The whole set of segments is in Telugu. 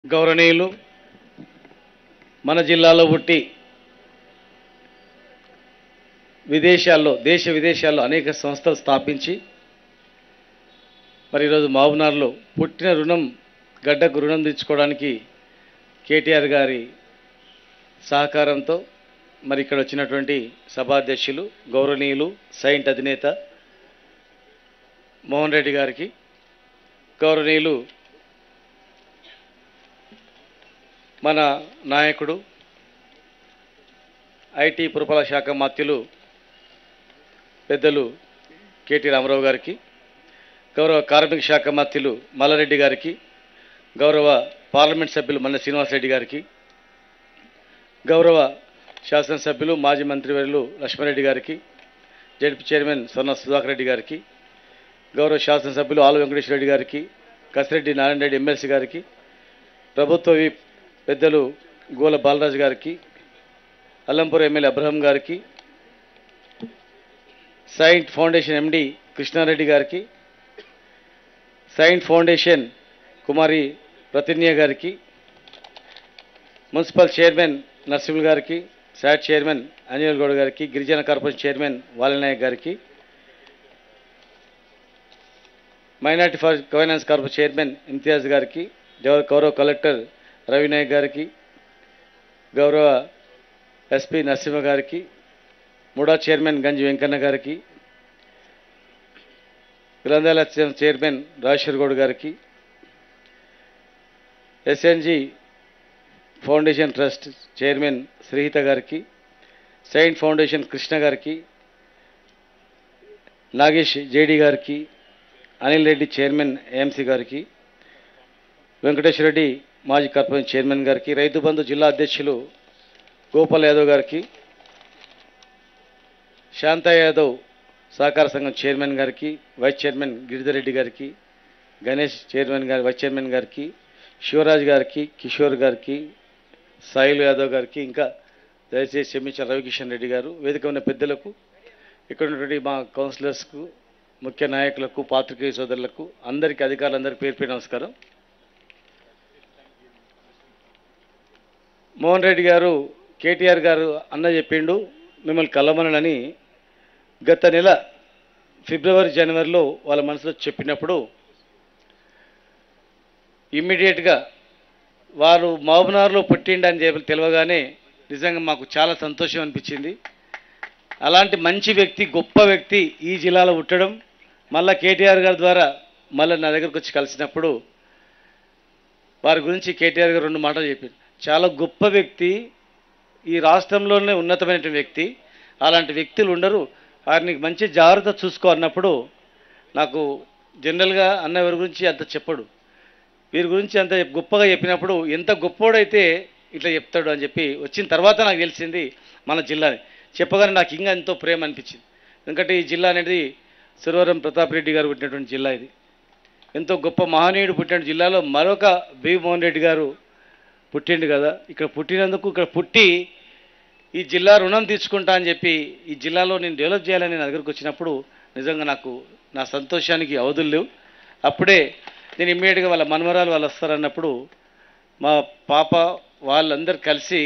గౌరవనీయులు మన జిల్లాలో పుట్టి విదేశాల్లో దేశ విదేశాల్లో అనేక సంస్థలు స్థాపించి మరి ఈరోజు మహబూబ్నగర్లో పుట్టిన రుణం గడ్డకు రుణం తెచ్చుకోవడానికి కేటీఆర్ గారి సహకారంతో మరి ఇక్కడ వచ్చినటువంటి సభాధ్యక్షులు గౌరవనీయులు సైంట్ అధినేత మోహన్ రెడ్డి గారికి గౌరవనీయులు మన నాయకుడు ఐటీ పురపాలక శాఖ మాత్యులు పెద్దలు కేటీ రామారావు గారికి గౌరవ కార్మిక శాఖ మాత్యులు మల్లారెడ్డి గారికి గౌరవ పార్లమెంట్ సభ్యులు మల్ల శ్రీనివాసరెడ్డి గారికి గౌరవ శాసనసభ్యులు మాజీ మంత్రివర్యులు లక్ష్మారెడ్డి గారికి జడ్పీ చైర్మన్ స్వర్ణ సుధాకర్ రెడ్డి గారికి గౌరవ శాసనసభ్యులు ఆలు వెంకటేశ్వర రెడ్డి గారికి కసిరెడ్డి నారాయణ రెడ్డి ఎమ్మెల్సీ గారికి ప్రభుత్వ విప్ పెద్దలు గోల బాలరాజు గారికి అల్లంపూర్ ఎమ్మెల్యే అబ్రహం గారికి సైంట్ ఫౌండేషన్ ఎండి కృష్ణారెడ్డి గారికి సైంట్ ఫౌండేషన్ కుమారి ప్రతిన్య గారికి మున్సిపల్ చైర్మన్ నరసింహులు గారికి శాట్ చైర్మన్ అంజనేయుల గౌడ్ గారికి గిరిజన కార్పొరేషన్ చైర్మన్ వాలినాయక్ గారికి minority for governance corporation chairman Imtiaz గారికి గౌరవ గౌరవ కలెక్టర్ రవినాయక్ గారికి గౌరవ ఎస్పి నరసింహ గారికి ముడా చైర్మన్ గంజి వెంకన్న గారికి గ్రంథాలయ చైర్మన్ రాజేశ్వర్ గౌడ్ గారికి SNG foundation trust chairman Srihita గారికి సైంట్ ఫౌండేషన్ కృష్ణ గారికి నాగేష్ జేడి గారికి అనిల్ రెడ్డి చైర్మన్ ఏఎంసీ గారికి వెంకటేశ్వర రెడ్డి మాజీ కార్పొరేషన్ చైర్మన్ గారికి రైతు బంధు జిల్లా అధ్యక్షులు గోపాల్ యాదవ్ గారికి శాంత యాదవ్ సహకార సంఘం చైర్మన్ గారికి వైస్ చైర్మన్ గిరిధర్ రెడ్డి గారికి గణేష్ చైర్మన్ గారి వైస్ చైర్మన్ గారికి శివరాజ్ గారికి కిషోర్ గారికి సాయిల్ యాదవ్ గారికి ఇంకా దయచేసి క్షమించిన రవికిషన్ రెడ్డి గారు వేదిక ఉన్న పెద్దలకు ఇక్కడ ఉన్నటువంటి మా కౌన్సిలర్స్కు ముఖ్య నాయకులకు పాత్రికేయ సోదరులకు అందరికీ అధికారులందరికీ పేరు పేరు నమస్కారం మోహన్ రెడ్డి గారు కేటీఆర్ గారు అన్న చెప్పిండు మిమ్మల్ని కలవమనని గత నెల ఫిబ్రవరి జనవరిలో వాళ్ళ మనసులో చెప్పినప్పుడు ఇమ్మీడియట్గా వారు మహబూబ్నగర్లో పుట్టిండని చెప్పి తెలియగానే నిజంగా మాకు చాలా సంతోషం అనిపించింది అలాంటి మంచి వ్యక్తి గొప్ప వ్యక్తి ఈ జిల్లాలో పుట్టడం మళ్ళా కేటీఆర్ గారి ద్వారా మళ్ళీ నా దగ్గరకు వచ్చి కలిసినప్పుడు వారి గురించి కేటీఆర్ గారు రెండు మాటలు చెప్పారు చాలా గొప్ప వ్యక్తి ఈ రాష్ట్రంలోనే ఉన్నతమైన వ్యక్తి అలాంటి వ్యక్తులు ఉండరు వారిని మంచి జాగ్రత్త చూసుకో అన్నప్పుడు నాకు జనరల్గా అన్న వారి గురించి అంత చెప్పడు వీరి గురించి అంత గొప్పగా చెప్పినప్పుడు ఎంత గొప్పోడైతే ఇట్లా చెప్తాడు అని చెప్పి వచ్చిన తర్వాత నాకు తెలిసింది మన జిల్లాని చెప్పగానే నాకు ఇంకా ఎంతో ప్రేమ అనిపించింది ఎందుకంటే ఈ జిల్లా అనేది సురవరం ప్రతాప్ రెడ్డి గారు పుట్టినటువంటి జిల్లా ఇది ఎంతో గొప్ప మహనీయుడు పుట్టిన జిల్లాలో మరొక బి మోహన్ రెడ్డి గారు పుట్టిండు కదా ఇక్కడ పుట్టినందుకు ఇక్కడ పుట్టి ఈ జిల్లా రుణం తీర్చుకుంటా అని చెప్పి ఈ జిల్లాలో నేను డెవలప్ చేయాలని నా దగ్గరకు వచ్చినప్పుడు నిజంగా నాకు నా సంతోషానికి అవధులు లేవు అప్పుడే నేను ఇమ్మీడియట్గా వాళ్ళ మనమరాలు వాళ్ళు వస్తారన్నప్పుడు మా పాప వాళ్ళందరూ కలిసి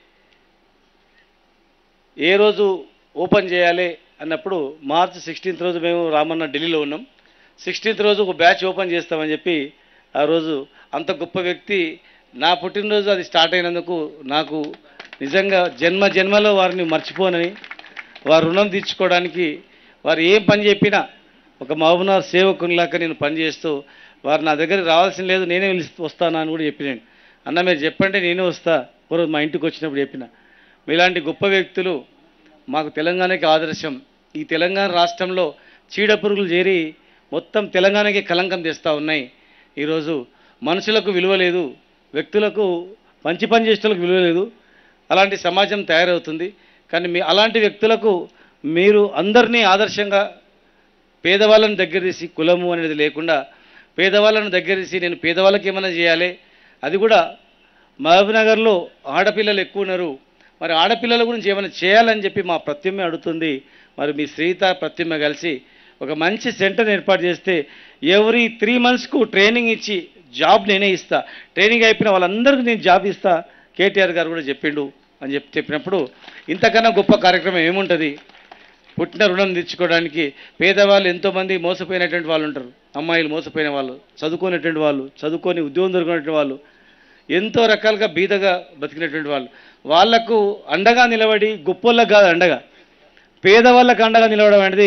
ఏ రోజు ఓపెన్ చేయాలి అన్నప్పుడు మార్చి సిక్స్టీన్త్ రోజు మేము రామన్న ఢిల్లీలో ఉన్నాం సిక్స్టీన్త్ రోజు ఒక బ్యాచ్ ఓపెన్ చేస్తామని చెప్పి ఆ రోజు అంత గొప్ప వ్యక్తి నా పుట్టినరోజు అది స్టార్ట్ అయినందుకు నాకు నిజంగా జన్మ జన్మలో వారిని మర్చిపోనని వారు రుణం తీర్చుకోవడానికి వారు ఏం పని చెప్పినా ఒక మహబూబ్నగర్ సేవకునిలాగా నేను పనిచేస్తూ వారు నా దగ్గరికి రావాల్సిన లేదు నేనే వెళ్ళి వస్తాను అని కూడా చెప్పినాను అన్న మీరు చెప్పండి నేనే వస్తా ఒకరోజు మా ఇంటికి వచ్చినప్పుడు చెప్పిన మీలాంటి గొప్ప వ్యక్తులు మాకు తెలంగాణకి ఆదర్శం ఈ తెలంగాణ రాష్ట్రంలో చీడ పురుగులు చేరి మొత్తం తెలంగాణకి కలంకం తెస్తూ ఉన్నాయి ఈరోజు మనుషులకు విలువ లేదు వ్యక్తులకు మంచి పని చేసేలకు విలువ లేదు అలాంటి సమాజం తయారవుతుంది కానీ మీ అలాంటి వ్యక్తులకు మీరు అందరినీ ఆదర్శంగా పేదవాళ్ళని దగ్గర తీసి కులము అనేది లేకుండా పేదవాళ్ళను దగ్గర తీసి నేను పేదవాళ్ళకి ఏమైనా చేయాలి అది కూడా మహబూబ్నగర్లో ఆడపిల్లలు ఎక్కువ ఉన్నారు మరి ఆడపిల్లల గురించి ఏమైనా చేయాలని చెప్పి మా ప్రత్యుమ్మ అడుగుతుంది మరి మీ శ్రీత ప్రత్యుమ్మ కలిసి ఒక మంచి సెంటర్ ఏర్పాటు చేస్తే ఎవ్రీ త్రీ మంత్స్కు ట్రైనింగ్ ఇచ్చి జాబ్ నేనే ఇస్తా ట్రైనింగ్ అయిపోయిన వాళ్ళందరికీ నేను జాబ్ ఇస్తా కేటీఆర్ గారు కూడా చెప్పిండు అని చెప్పి చెప్పినప్పుడు ఇంతకన్నా గొప్ప కార్యక్రమం ఏముంటుంది పుట్టిన రుణం తీర్చుకోవడానికి పేదవాళ్ళు ఎంతోమంది మోసపోయినటువంటి వాళ్ళు ఉంటారు అమ్మాయిలు మోసపోయిన వాళ్ళు చదువుకునేటువంటి వాళ్ళు చదువుకొని ఉద్యోగం దొరికినటువంటి వాళ్ళు ఎంతో రకాలుగా బీదగా బతికినటువంటి వాళ్ళు వాళ్లకు అండగా నిలబడి గొప్పోళ్ళకు కాదు అండగా పేదవాళ్ళకు అండగా నిలవడం అనేది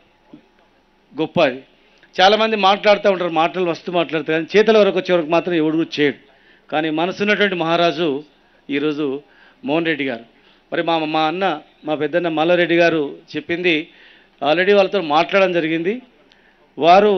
గొప్ప అది చాలామంది మాట్లాడుతూ ఉంటారు మాటలు వస్తూ మాట్లాడతారు కానీ చేతుల వరకు వచ్చే వరకు మాత్రం ఎవడు కూడా చేయడు కానీ మనసున్నటువంటి మహారాజు ఈరోజు మోహన్ రెడ్డి గారు మరి మా మా అన్న మా పెద్దన్న మల్లారెడ్డి గారు చెప్పింది ఆల్రెడీ వాళ్ళతో మాట్లాడడం జరిగింది వారు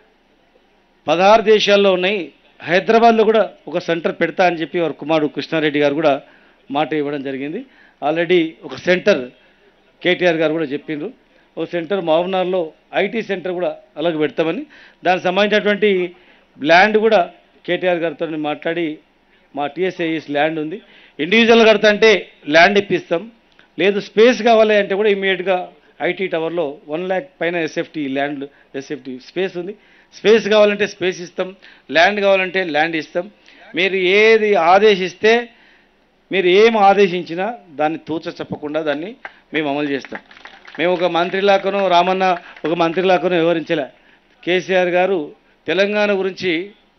పదహారు దేశాల్లో ఉన్నాయి హైదరాబాద్లో కూడా ఒక సెంటర్ పెడతా అని చెప్పి వారి కుమారుడు కృష్ణారెడ్డి గారు కూడా మాట ఇవ్వడం జరిగింది ఆల్రెడీ ఒక సెంటర్ కేటీఆర్ గారు కూడా చెప్పిండ్రు ఒక సెంటర్ మహబూబ్నగర్లో ఐటీ సెంటర్ కూడా అలాగే పెడతామని దానికి సంబంధించినటువంటి ల్యాండ్ కూడా కేటీఆర్ గారితో మాట్లాడి మా టీఎస్ఐఎస్ ల్యాండ్ ఉంది ఇండివిజువల్ కడతా అంటే ల్యాండ్ ఇప్పిస్తాం లేదు స్పేస్ కావాలి అంటే కూడా ఇమీడియట్గా ఐటీ టవర్లో వన్ ల్యాక్ పైన ఎస్ఎఫ్టీ ల్యాండ్ ఎస్ఎఫ్టీ స్పేస్ ఉంది స్పేస్ కావాలంటే స్పేస్ ఇస్తాం ల్యాండ్ కావాలంటే ల్యాండ్ ఇస్తాం మీరు ఏది ఆదేశిస్తే మీరు ఏం ఆదేశించినా దాన్ని తూచ చెప్పకుండా దాన్ని మేము అమలు చేస్తాం మేము ఒక మంత్రిలాకనో రామన్న ఒక మంత్రిలాకనో వివరించలే కేసీఆర్ గారు తెలంగాణ గురించి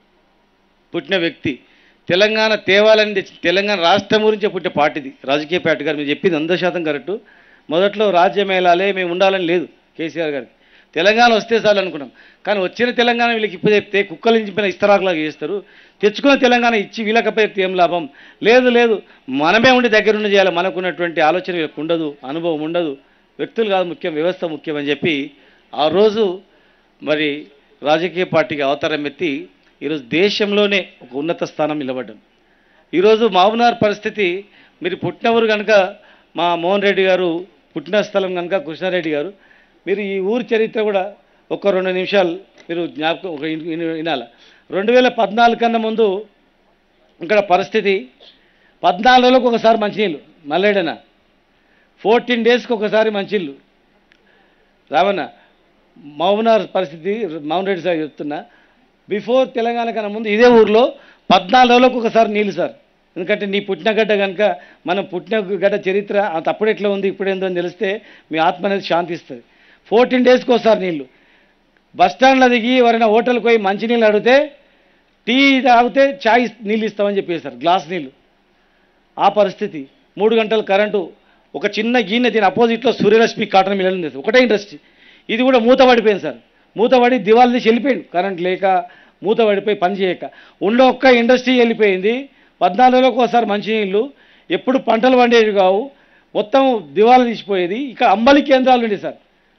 పుట్టిన వ్యక్తి తెలంగాణ తేవాలని తెచ్చి తెలంగాణ రాష్ట్రం గురించి పుట్టిన పార్టీది రాజకీయ పార్టీ గారు మీరు చెప్పింది వంద శాతం కరెక్టు మొదట్లో రాజ్యం మేళాలే మేము ఉండాలని లేదు కేసీఆర్ గారికి తెలంగాణ వస్తే చాలు అనుకున్నాం కానీ వచ్చిన తెలంగాణ వీళ్ళకి ఇప్పుడు చెప్తే కుక్కలు చింపిన ఇస్తరాకులాగా చేస్తారు తెచ్చుకున్న తెలంగాణ ఇచ్చి వీళ్ళకపై చెప్తే ఏం లాభం లేదు లేదు మనమే ఉండి దగ్గరుండి చేయాలి మనకున్నటువంటి ఆలోచన వీళ్ళకి ఉండదు అనుభవం ఉండదు వ్యక్తులు కాదు ముఖ్యం వ్యవస్థ ముఖ్యం అని చెప్పి ఆ రోజు మరి రాజకీయ పార్టీకి అవతారం ఎత్తి ఈరోజు దేశంలోనే ఒక ఉన్నత స్థానం నిలబడ్డాం ఈరోజు మామూనార్ పరిస్థితి మీరు పుట్టిన ఊరు కనుక మా మోహన్ రెడ్డి గారు పుట్టిన స్థలం కనుక కృష్ణారెడ్డి గారు మీరు ఈ ఊరి చరిత్ర కూడా ఒక రెండు నిమిషాలు మీరు జ్ఞాపకం ఒక ఇన్- ఇన్- వినాల రెండు వేల పద్నాలుగు కన్నా ముందు ఇక్కడ పరిస్థితి పద్నాలుగు రోజులకు ఒకసారి మంచినీళ్ళు మల్లేడన ఫోర్టీన్ డేస్కి ఒకసారి మంచిళ్ళు రావణ మౌనార్ పరిస్థితి మౌన్ రెడ్డి సార్ చెప్తున్నా బిఫోర్ తెలంగాణ కన్నా ముందు ఇదే ఊర్లో పద్నాలుగు రోజులకు ఒకసారి నీళ్ళు సార్ ఎందుకంటే నీ పుట్టిన గడ్డ కనుక మనం పుట్టిన గడ్డ చరిత్ర అంత అప్పుడు ఎట్లా ఉంది ఇప్పుడు ఏందో అని తెలిస్తే మీ ఆత్మ అనేది శాంతిస్తుంది ఫోర్టీన్ డేస్కి ఒకసారి నీళ్ళు బస్ స్టాండ్లో దిగి ఎవరైనా హోటల్కి పోయి మంచినీళ్ళు అడిగితే టీ తాగితే చాయ్ నీళ్ళు ఇస్తామని చెప్పేశారు గ్లాస్ నీళ్ళు ఆ పరిస్థితి మూడు గంటల కరెంటు ఒక చిన్న గిన్నె దీని అపోజిట్లో సూర్యరశ్మి కాటన్ మిల్ ఉంది ఒకటే ఇండస్ట్రీ ఇది కూడా మూత పడిపోయింది సార్ మూత పడి దివాళ తీసి వెళ్ళిపోయింది కరెంట్ లేక మూత పడిపోయి పని చేయక ఉన్న ఒక్క ఇండస్ట్రీ వెళ్ళిపోయింది పద్నాలుగులోకి ఒకసారి మంచినీళ్ళు ఎప్పుడు పంటలు పండేవి కావు మొత్తం దివాళా తీసిపోయేది ఇక అంబలి కేంద్రాలు ఉండే సార్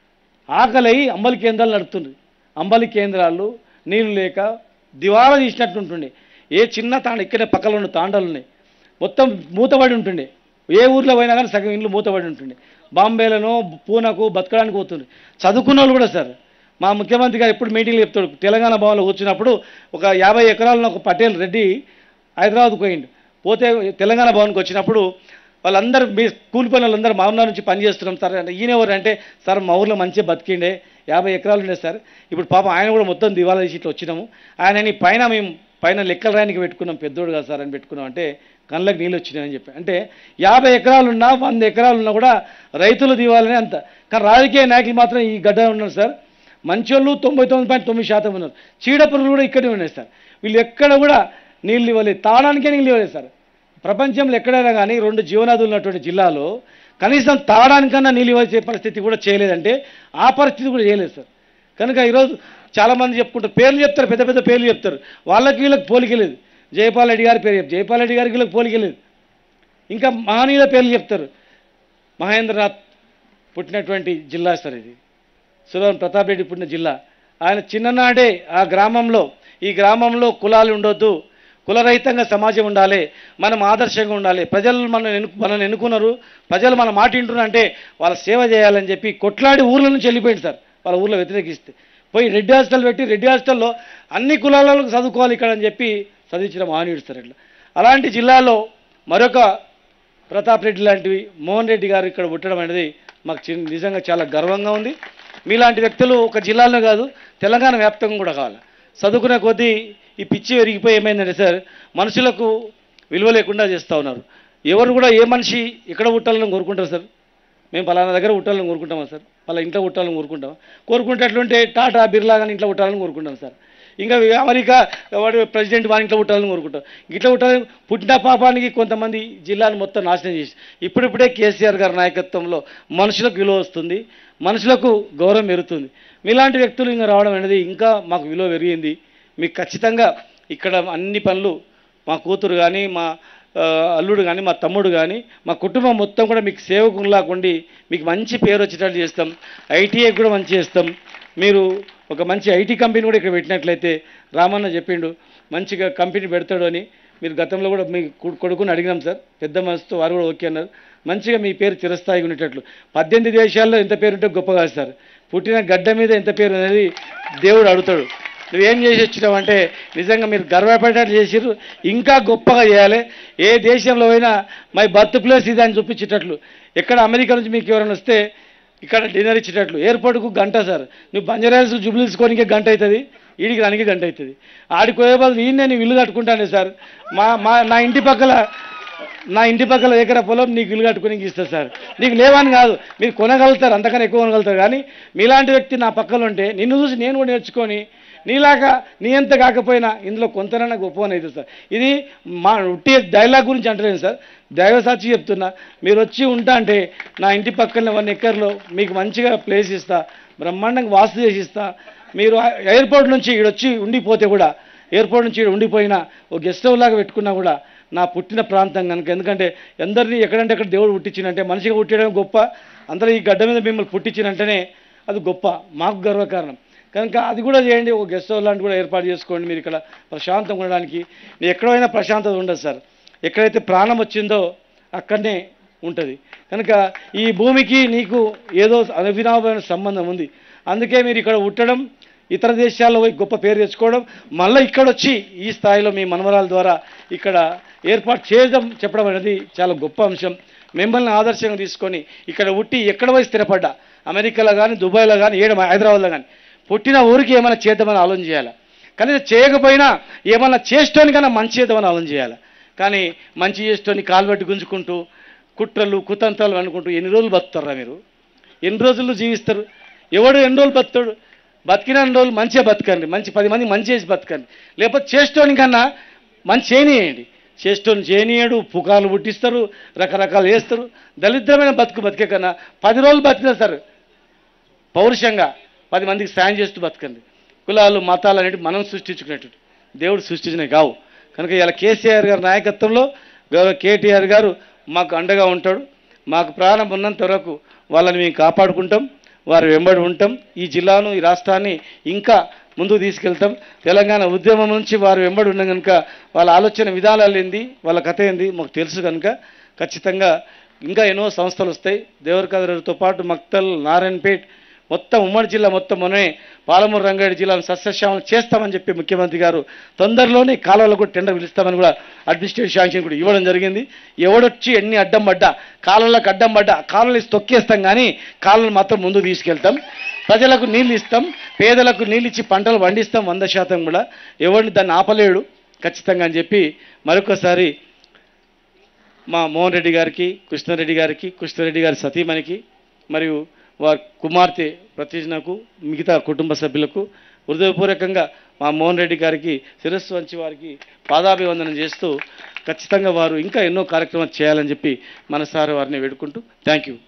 ఆకలి అయి అంబలి కేంద్రాలు నడుపుతుండ్రు అంబలి కేంద్రాలు నీళ్లు లేక దివాళా తీసినట్టు ఉంటుండే ఏ చిన్న తాండ ఇక్కడే పక్కన ఉన్న తాండాలు ఉన్నాయి మొత్తం మూతబడి ఉంటుండే ఏ ఊర్లో పోయినా కానీ సగం ఇండ్లు మూతబడి ఉంటుండే బాంబేలను పూనాకు బతకడానికి పోతుండే చదువుకున్న వాళ్ళు కూడా సార్ మా ముఖ్యమంత్రి గారు ఎప్పుడు మీటింగ్లు చెప్తాడు తెలంగాణ భవన్లో కూర్చున్నప్పుడు ఒక యాభై ఎకరాలను ఒక పటేల్ రెడ్డి హైదరాబాద్కు పోయిండు పోతే తెలంగాణ భవన్కి వచ్చినప్పుడు వాళ్ళందరూ మీ స్కూల్ పని వాళ్ళందరూ మా ఊర్లో నుంచి పని చేస్తున్నాం సార్ అంటే ఈయన ఎవరు అంటే సార్ మా ఊర్లో మంచిగా బతికిండే యాభై ఎకరాలు ఉండే సార్ ఇప్పుడు పాపం ఆయన కూడా మొత్తం దివాలా తీసి ఇట్లా వచ్చినాము ఆయనని పైన మేము పైన లెక్కల రాయనికి పెట్టుకున్నాం పెద్దోడు కదా సార్ అని పెట్టుకున్నాం అంటే కళ్ళకి నీళ్ళు వచ్చినాయని చెప్పి అంటే యాభై ఎకరాలు ఉన్నా వంద ఎకరాలు ఉన్నా కూడా రైతులు దివాలనే అంత కానీ రాజకీయ నాయకులు మాత్రం ఈ గడ్డ ఉన్నారు సార్ మంచోళ్ళు తొంభై తొమ్మిది పాయింట్ తొమ్మిది శాతం ఉన్నారు చీడపురుగులు కూడా ఇక్కడే ఉన్నాయి సార్ వీళ్ళు ఎక్కడ కూడా నీళ్ళు ఇవ్వలేదు తాగడానికే నీళ్ళు ఇవ్వలేదు సార్ ప్రపంచంలో ఎక్కడైనా కానీ రెండు జీవనదులు ఉన్నటువంటి జిల్లాలో కనీసం తాగడానికన్నా నీళ్ళు ఇవ్వాల్సే పరిస్థితి కూడా చేయలేదంటే ఆ పరిస్థితి కూడా చేయలేదు సార్ కనుక ఈరోజు చాలామంది చెప్పుకుంటారు పేర్లు చెప్తారు పెద్ద పెద్ద పేర్లు చెప్తారు వాళ్ళకి వీళ్ళకి పోలికలేదు జయపాల్ రెడ్డి గారి పేరు చెప్తారు జయపాల్ రెడ్డి గారికి వీళ్ళకి పోలికలేదు ఇంకా మహనీయుల పేర్లు చెప్తారు మహేంద్రనాథ్ పుట్టినటువంటి జిల్లా సార్ ఇది సులభన్ ప్రతాప్ రెడ్డి పుట్టిన జిల్లా ఆయన చిన్ననాడే ఆ గ్రామంలో ఈ గ్రామంలో కులాలు ఉండొద్దు కులరహితంగా సమాజం ఉండాలి మనం ఆదర్శంగా ఉండాలి ప్రజలు మనం ఎన్ను మనల్ని ఎన్నుకున్నారు ప్రజలు మన మాట వింటున్నారు అంటే వాళ్ళ సేవ చేయాలని చెప్పి కొట్లాడి ఊర్ల నుంచి వెళ్ళిపోయింది సార్ వాళ్ళ ఊర్లో వ్యతిరేకిస్తే పోయి రెడ్డి హాస్టల్ పెట్టి రెడ్డి హాస్టల్లో అన్ని కులాలలో చదువుకోవాలి ఇక్కడ అని చెప్పి చదివించిన మహనీయుడు సార్ ఇట్లా అలాంటి జిల్లాలో మరొక ప్రతాప్ రెడ్డి లాంటివి మోహన్ రెడ్డి గారు ఇక్కడ పుట్టడం అనేది మాకు చి- నిజంగా చాలా గర్వంగా ఉంది మీలాంటి వ్యక్తులు ఒక జిల్లాలో కాదు తెలంగాణ వ్యాప్తంగా కూడా కావాలి చదువుకునే కొద్దీ ఈ పిచ్చి పెరిగిపోయి ఏమైందంటే సార్ మనుషులకు విలువ లేకుండా చేస్తూ ఉన్నారు ఎవరు కూడా ఏ మనిషి ఎక్కడ పుట్టాలని కోరుకుంటారు సార్ మేము పలానా దగ్గర పుట్టాలని కోరుకుంటామా సార్ పలా ఇంట్లో పుట్టాలని కోరుకుంటామా కోరుకుంటే అట్లుంటే టాటా బిర్లా కానీ ఇంట్లో పుట్టాలని కోరుకుంటాం సార్ ఇంకా అమెరికా వాడు ప్రెసిడెంట్ వాని ఇంట్లో పుట్టాలని కోరుకుంటాం ఇట్లా పుట్టాలని పుట్టిన పాపానికి కొంతమంది జిల్లాను మొత్తం నాశనం చేసి ఇప్పుడిప్పుడే కేసీఆర్ గారి నాయకత్వంలో మనుషులకు విలువ వస్తుంది మనుషులకు గౌరవం పెరుగుతుంది మీలాంటి వ్యక్తులు ఇంకా రావడం అనేది ఇంకా మాకు విలువ పెరిగింది మీకు ఖచ్చితంగా ఇక్కడ అన్ని పనులు మా కూతురు కానీ మా ఆ, అల్లుడు కానీ మా తమ్ముడు కానీ మా కుటుంబం మొత్తం కూడా మీకు సేవకులాకుండి మీకు మంచి పేరు వచ్చేటట్టు చేస్తాం ఐటీఐ కూడా మంచి చేస్తాం మీరు ఒక మంచి ఐటీ కంపెనీ కూడా ఇక్కడ పెట్టినట్లయితే రామన్న చెప్పిండు మంచిగా కంపెనీ పెడతాడు అని మీరు గతంలో కూడా మీ కొ- కొడుకుని అడిగినాం సార్ పెద్ద మనసుతో వారు కూడా ఓకే అన్నారు మంచిగా మీ పేరు చిరస్థాయిగా ఉండేటట్లు పద్దెనిమిది దేశాల్లో ఎంత పేరు ఉంటే గొప్ప కాదు సార్ పుట్టిన గడ్డ మీద ఎంత పేరు అనేది దేవుడు అడుగుతాడు నువ్వేం చేసి వచ్చినావు అంటే నిజంగా మీరు గర్వపడేటట్టు చేసిర్రు ఇంకా గొప్పగా చేయాలి ఏ దేశంలో అయినా మై బర్త్ ప్లేస్ ఇది అని చూపించేటట్లు ఎక్కడ అమెరికా నుంచి మీకు ఎవరైనా వస్తే ఇక్కడ డిన్నర్ ఇచ్చేటట్లు ఎయిర్పోర్ట్కు గంట సార్ నువ్వు బంజారాల్స్ జుబ్లీసుకోనికే గంట అవుతుంది ఈడికి రానికి గంట అవుతుంది ఆడికి పోయే బదులు ఈయన నేను ఇల్లు కట్టుకుంటాను సార్ మా మా నా ఇంటి పక్కల నా ఇంటి పక్కల ఎకరా పొలం నీకు ఇల్లు కట్టుకుని ఇస్తా సార్ నీకు లేవని కాదు మీరు కొనగలుగుతారు అంతకన్నా ఎక్కువ కొనగలుగుతారు కానీ మీలాంటి వ్యక్తి నా పక్కన ఉంటే నిన్ను చూసి నేను కూడా నేర్చుకొని నీలాగా నీ ఎంత కాకపోయినా ఇందులో కొంతనైనా గొప్పవని అవుతుంది సార్ ఇది మా ఉట్టి డైలాగ్ గురించి అంటలేను సార్ దైవ సాక్షి చెప్తున్నా మీరు వచ్చి ఉంటా అంటే నా ఇంటి పక్కన వన్ ఎక్కర్లో మీకు మంచిగా ప్లేస్ ఇస్తా బ్రహ్మాండంగా వాస్తు చేసి ఇస్తా మీరు ఆ ఎయిర్పోర్ట్ నుంచి ఈడొచ్చి ఉండిపోతే కూడా ఎయిర్పోర్ట్ నుంచి ఈడ ఉండిపోయినా ఒక గెస్ట్ హౌస్ లాగా పెట్టుకున్నా కూడా నా పుట్టిన ప్రాంతం కనుక ఎందుకంటే అందరినీ ఎక్కడంటే అక్కడ దేవుడు పుట్టించినంటే మనిషిగా పుట్టడం గొప్ప అందరూ ఈ గడ్డ మీద మిమ్మల్ని పుట్టించినంటేనే అది గొప్ప మాకు గర్వకారణం కనుక అది కూడా చేయండి ఒక గెస్ట్ హౌస్ లాంటి కూడా ఏర్పాటు చేసుకోండి మీరు ఇక్కడ ప్రశాంతంగా ఉండడానికి నీ ఎక్కడైనా ప్రశాంతత ఉండదు సార్ ఎక్కడైతే ప్రాణం వచ్చిందో అక్కడనే ఉంటుంది కనుక ఈ భూమికి నీకు ఏదో అవినాభమైన సంబంధం ఉంది అందుకే మీరు ఇక్కడ ఉట్టడం ఇతర దేశాల్లో పోయి గొప్ప పేరు తెచ్చుకోవడం మళ్ళీ ఇక్కడ వచ్చి ఈ స్థాయిలో మీ మనవరాల ద్వారా ఇక్కడ ఏర్పాటు చేయడం చెప్పడం అనేది చాలా గొప్ప అంశం మిమ్మల్ని ఆదర్శంగా తీసుకొని ఇక్కడ ఉట్టి ఎక్కడ పోయి స్థిరపడ్డా అమెరికాలో కానీ దుబాయ్లో కానీ ఏడు హైదరాబాద్లో కానీ పుట్టిన ఊరికి ఏమైనా చేద్దామని ఆలోచన చేయాలి కానీ చేయకపోయినా ఏమన్నా చేసేటోనికన్నా మంచి చేద్దామని ఆలోచన చేయాలి కానీ మంచి చేసేటోని కాలు పెట్టి గుంజుకుంటూ కుట్రలు కుతంత్రాలు అనుకుంటూ ఎన్ని రోజులు బతుకుతారా మీరు ఎన్ని రోజులు జీవిస్తారు ఎవడు ఎన్ని రోజులు బతుకుతాడు బతికిన రోజులు మంచిగా బతకండి మంచి పది మంది మంచి చేసి బతకండి లేకపోతే చేసేటోని కన్నా మంచి చేయనియండి చేసేటోని చేయనీయడు పుకార్లు పుట్టిస్తారు రకరకాలు వేస్తారు దరిద్రమైన బతుకు బతికే కన్నా పది రోజులు బతికినా సార్ పౌరుషంగా పది మందికి సాయం చేస్తూ బతకండి కులాలు మతాలు అనేవి మనం సృష్టించుకునేట్టు దేవుడు సృష్టించినవి కావు కనుక ఇలా కేసీఆర్ గారి నాయకత్వంలో గౌరవ కేటీఆర్ గారు మాకు అండగా ఉంటాడు మాకు ప్రాణం ఉన్నంత వరకు వాళ్ళని మేము కాపాడుకుంటాం వారు వెంబడి ఉంటాం ఈ జిల్లాను ఈ రాష్ట్రాన్ని ఇంకా ముందుకు తీసుకెళ్తాం తెలంగాణ ఉద్యమం నుంచి వారు వెంబడి ఉన్నాం కనుక వాళ్ళ ఆలోచన విధానాలు ఏంది వాళ్ళ కథ ఏంది మాకు తెలుసు కనుక ఖచ్చితంగా ఇంకా ఎన్నో సంస్థలు వస్తాయి దేవరకదరితో పాటు మక్తల్ నారాయణపేట్ మొత్తం ఉమ్మడి జిల్లా మొత్తం మొన్నే పాలమూరు రంగారెడ్డి జిల్లాను సస్యశ్యామలం చేస్తామని చెప్పి ముఖ్యమంత్రి గారు తొందరలోనే కాలువలకు కూడా టెండర్ పిలుస్తామని కూడా అడ్మినిస్ట్రేటివ్ శాంక్షన్ కూడా ఇవ్వడం జరిగింది ఎవడొచ్చి ఎన్ని అడ్డం పడ్డా కాలువలకు అడ్డం పడ్డా కాలువలు ఇసి తొక్కేస్తాం కానీ కాలువలు మాత్రం ముందు తీసుకెళ్తాం ప్రజలకు నీళ్ళు ఇస్తాం పేదలకు నీళ్ళు ఇచ్చి పంటలు పండిస్తాం వంద శాతం కూడా ఎవరిని దాన్ని ఆపలేడు ఖచ్చితంగా అని చెప్పి మరొకసారి మా మోహన్ రెడ్డి గారికి కృష్ణారెడ్డి గారికి కృష్ణారెడ్డి గారి సతీమణికి మరియు వారి కుమార్తె ప్రతిజ్ఞకు మిగతా కుటుంబ సభ్యులకు హృదయపూర్వకంగా మా మోహన్ రెడ్డి గారికి శిరస్సు వంచి వారికి పాదాభివందనం చేస్తూ ఖచ్చితంగా వారు ఇంకా ఎన్నో కార్యక్రమాలు చేయాలని చెప్పి మనసారి వారిని వేడుకుంటూ థ్యాంక్ యూ